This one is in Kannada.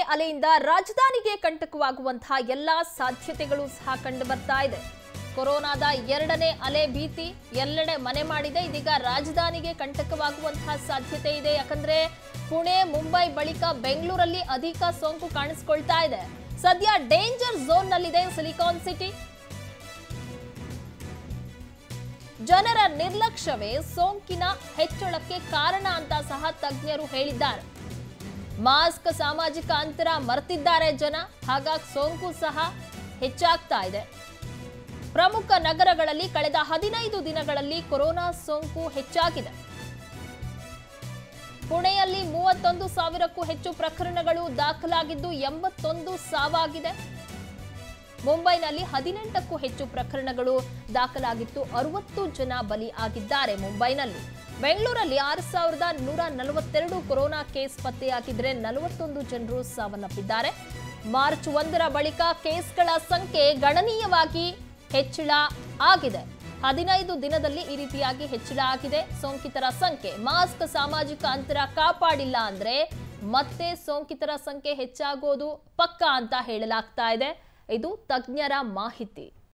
ಅಲೆಯಿಂದ ರಾಜಧಾನಿಗೆ ಕಂಟಕವಾಗುವಂತಹ ಎಲ್ಲಾ ಸಾಧ್ಯತೆಗಳು ಸಹ ಕಂಡು ಬರ್ತಾ ಇದೆ ಕೊರೋನಾದ ಎರಡನೇ ಅಲೆ ಭೀತಿ ಎಲ್ಲೆಡೆ ಮನೆ ಮಾಡಿದೆ ಇದೀಗ ರಾಜಧಾನಿಗೆ ಕಂಟಕವಾಗುವಂತಹ ಸಾಧ್ಯತೆ ಇದೆ ಯಾಕಂದ್ರೆ ಪುಣೆ ಮುಂಬೈ ಬಳಿಕ ಬೆಂಗಳೂರಲ್ಲಿ ಅಧಿಕ ಸೋಂಕು ಕಾಣಿಸ್ಕೊಳ್ತಾ ಇದೆ ಸದ್ಯ ಡೇಂಜರ್ ಝೋನ್ ನಲ್ಲಿದೆ ಸಿಲಿಕಾನ್ ಸಿಟಿ ಜನರ ನಿರ್ಲಕ್ಷ್ಯವೇ ಸೋಂಕಿನ ಹೆಚ್ಚಳಕ್ಕೆ ಕಾರಣ ಅಂತ ಸಹ ತಜ್ಞರು ಹೇಳಿದ್ದಾರೆ ಮಾಸ್ಕ್ ಸಾಮಾಜಿಕ ಅಂತರ ಮರೆತಿದ್ದಾರೆ ಜನ ಹಾಗಾಗಿ ಸೋಂಕು ಸಹ ಹೆಚ್ಚಾಗ್ತಾ ಇದೆ ಪ್ರಮುಖ ನಗರಗಳಲ್ಲಿ ಕಳೆದ ಹದಿನೈದು ದಿನಗಳಲ್ಲಿ ಕೊರೋನಾ ಸೋಂಕು ಹೆಚ್ಚಾಗಿದೆ ಪುಣೆಯಲ್ಲಿ ಮೂವತ್ತೊಂದು ಸಾವಿರಕ್ಕೂ ಹೆಚ್ಚು ಪ್ರಕರಣಗಳು ದಾಖಲಾಗಿದ್ದು ಎಂಬತ್ತೊಂದು ಸಾವಾಗಿದೆ ಮುಂಬೈನಲ್ಲಿ ಹದಿನೆಂಟಕ್ಕೂ ಹೆಚ್ಚು ಪ್ರಕರಣಗಳು ದಾಖಲಾಗಿತ್ತು ಅರವತ್ತು ಜನ ಬಲಿ ಆಗಿದ್ದಾರೆ ಮುಂಬೈನಲ್ಲಿ ಬೆಂಗಳೂರಲ್ಲಿ ಆರು ಸಾವಿರದ ನೂರ ನಲವತ್ತೆರಡು ಕೊರೋನಾ ಕೇಸ್ ಪತ್ತೆಯಾಗಿದ್ರೆ ನಲವತ್ತೊಂದು ಜನರು ಸಾವನ್ನಪ್ಪಿದ್ದಾರೆ ಮಾರ್ಚ್ ಒಂದರ ಬಳಿಕ ಕೇಸ್ಗಳ ಸಂಖ್ಯೆ ಗಣನೀಯವಾಗಿ ಹೆಚ್ಚಳ ಆಗಿದೆ ಹದಿನೈದು ದಿನದಲ್ಲಿ ಈ ರೀತಿಯಾಗಿ ಹೆಚ್ಚಳ ಆಗಿದೆ ಸೋಂಕಿತರ ಸಂಖ್ಯೆ ಮಾಸ್ಕ್ ಸಾಮಾಜಿಕ ಅಂತರ ಕಾಪಾಡಿಲ್ಲ ಅಂದ್ರೆ ಮತ್ತೆ ಸೋಂಕಿತರ ಸಂಖ್ಯೆ ಹೆಚ್ಚಾಗೋದು ಪಕ್ಕಾ ಅಂತ ಹೇಳಲಾಗ್ತಾ ಇದೆ ಇದು ತಜ್ಞರ ಮಾಹಿತಿ